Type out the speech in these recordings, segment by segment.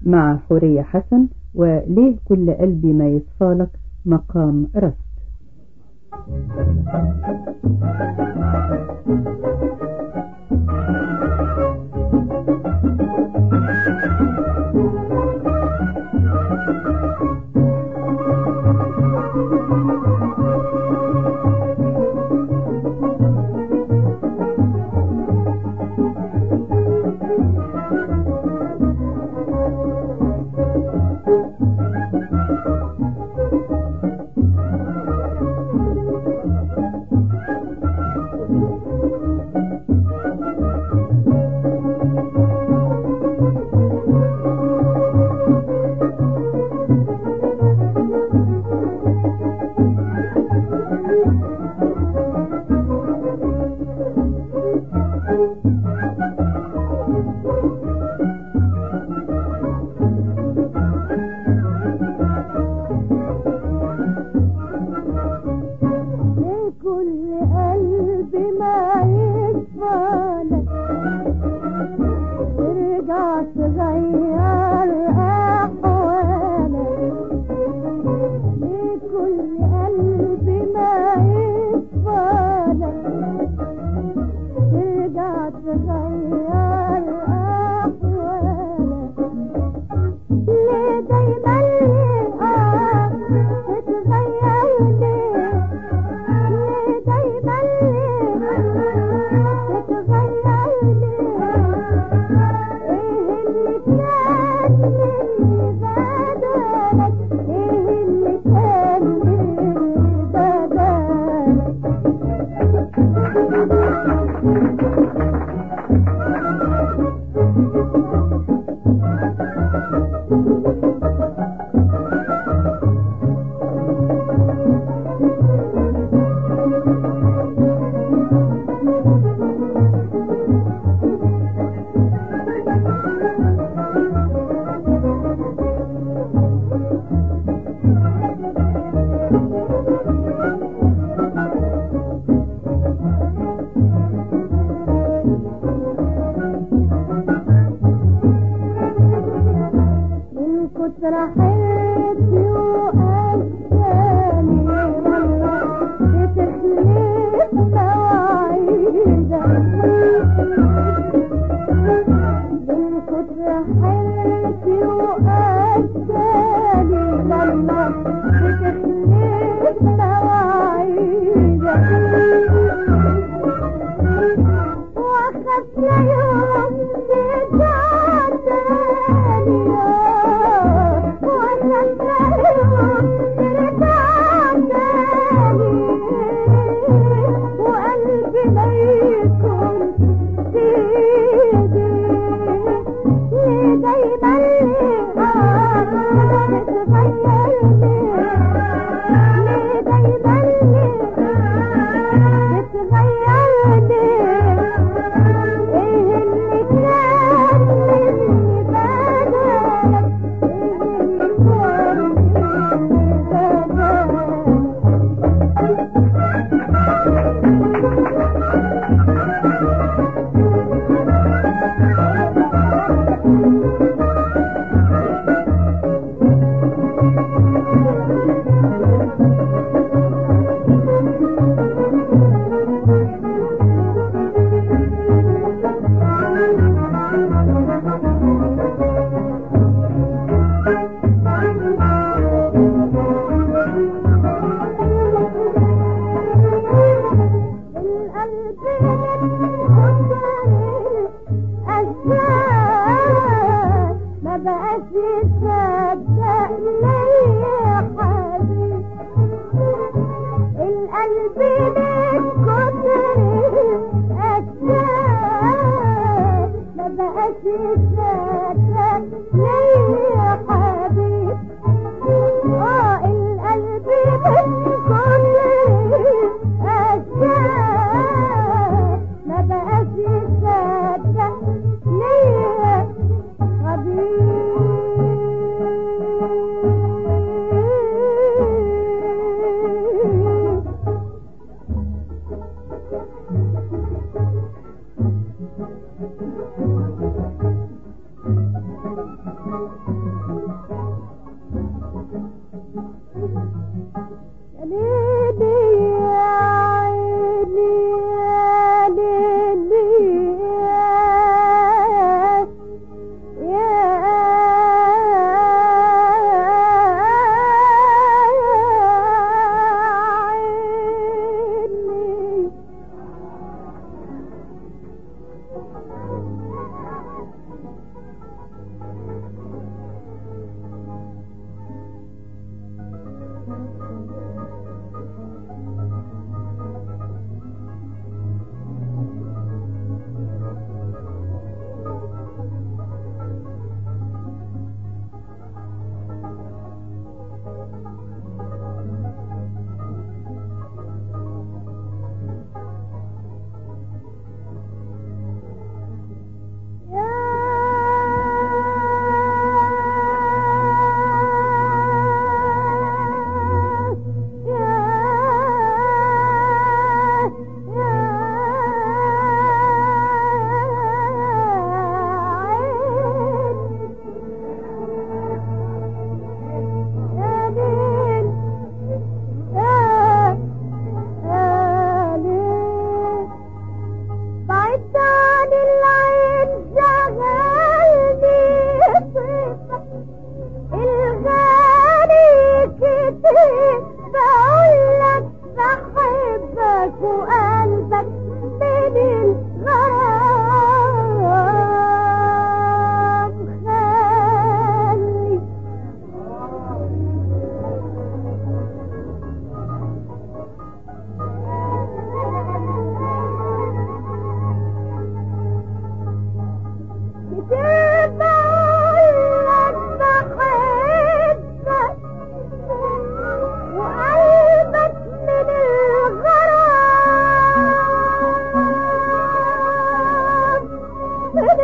مع حورية حسن وليه كل قلبي ما يصفالك مقام رست لكل قلب ما يصفالك ترجع تغير أحوالك لكل قلب ما يصفالك ترجع تغير أحوالك ليه دايما ليه آه تتغير ليه ليه دايما ليه تتغير ليه ايه اللي كان اللي بدلك ايه اللي كان اللي بدلك من كتر حياتي وأشكالي والله بتخلف مواعيدك من كتر حياتي وأشكالي والله بتخلف مواعيدك واخاف لا يوم ترجع تاني واخاف لا يوم ترجع تاني وقلبي ما يكون بايدي ليه دايما ليه آه يا ليلي يا عيني يا ليلي يا عيني بعدت عن العين شغلني صفة الغالي كتير بقولك بحبك وقلبك من الغرام خالي كتير بقولك بحبك وقلبك من الغرام من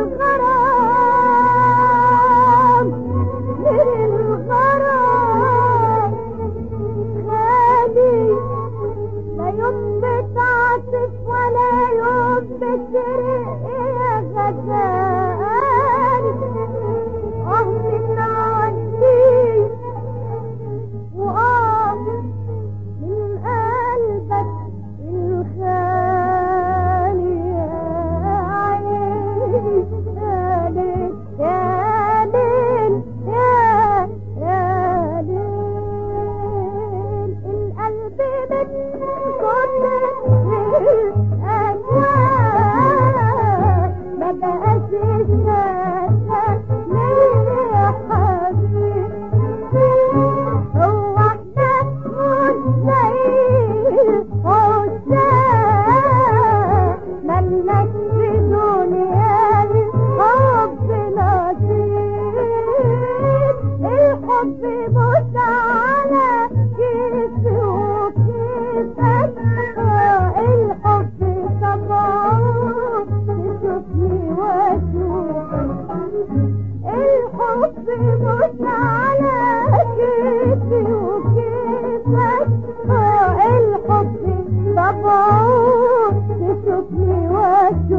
الغرام من الغرام خالي لا يوم بتعطف ولا يوم بترق يا غزال اه من عني واه من قلبك الخالي يا عيني يا ليل يا ليل يا يا ليل القلب من كتر الأجواء ما بقاش يستنى ليه يا حبيبي هو احنا مش زي الحسام ملك في دنيا الحب نصيب الحب مش على كيف وكيفك آه، الحب طبعه تشوفني واشوفك الحب مش على كيفي وكيفك آه، الحب طبعه تشوفني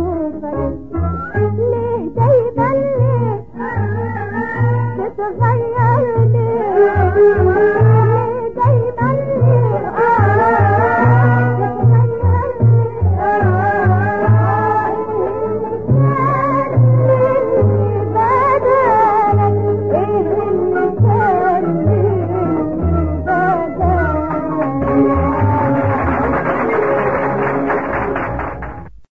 واشوفك ليه دايما ليه تتغير